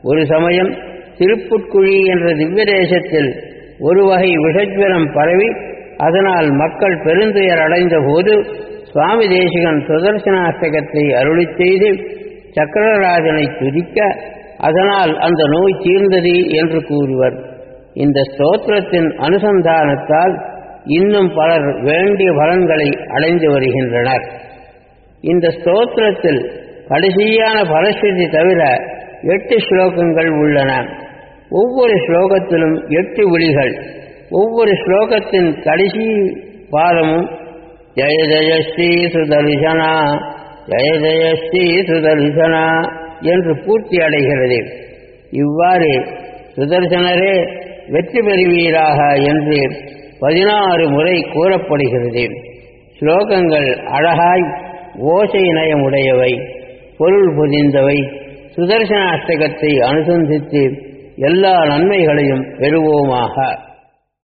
ஒரு சமயம் திருப்புட்குழி என்ற திவ்ய தேசத்தில் ஒரு வகை விஷஜ்வரம் பரவி அதனால் மக்கள் பெருந்துயர் அடைந்த போது சுவாமி தேசிகன் சுதர்சனாஷ்டகத்தை அருளிச் செய்து சக்கரராஜனை துதிக்க அதனால் அந்த நோய் தீர்ந்தது என்று கூறுவர் இந்த ஸ்தோத்திரத்தின் அனுசந்தானத்தால் இன்னும் பலர் வேண்டிய பலன்களை அடைந்து வருகின்றனர் இந்த ஸ்தோத்திரத்தில் கடைசியான பலஸ்ருதி தவிர எட்டு ஸ்லோகங்கள் உள்ளன ஒவ்வொரு ஸ்லோகத்திலும் எட்டு விழிகள் ஒவ்வொரு ஸ்லோகத்தின் கடைசி பாதமும் ஜெய ஜெய ஸ்ரீ சுதர்சனா ஜெய ஜெய ஸ்ரீ சுதர்சனா என்று பூர்த்தி அடைகிறது இவ்வாறு சுதர்சனரே வெற்றி பெறுவீராக என்று பதினாறு முறை கூறப்படுகிறது ஸ்லோகங்கள் அழகாய் ஓசை நயமுடையவை பொருள் பொதிந்தவை சுதர்சன அஷ்டகத்தை அனுசந்தித்து எல்லா நன்மைகளையும் பெறுவோமாக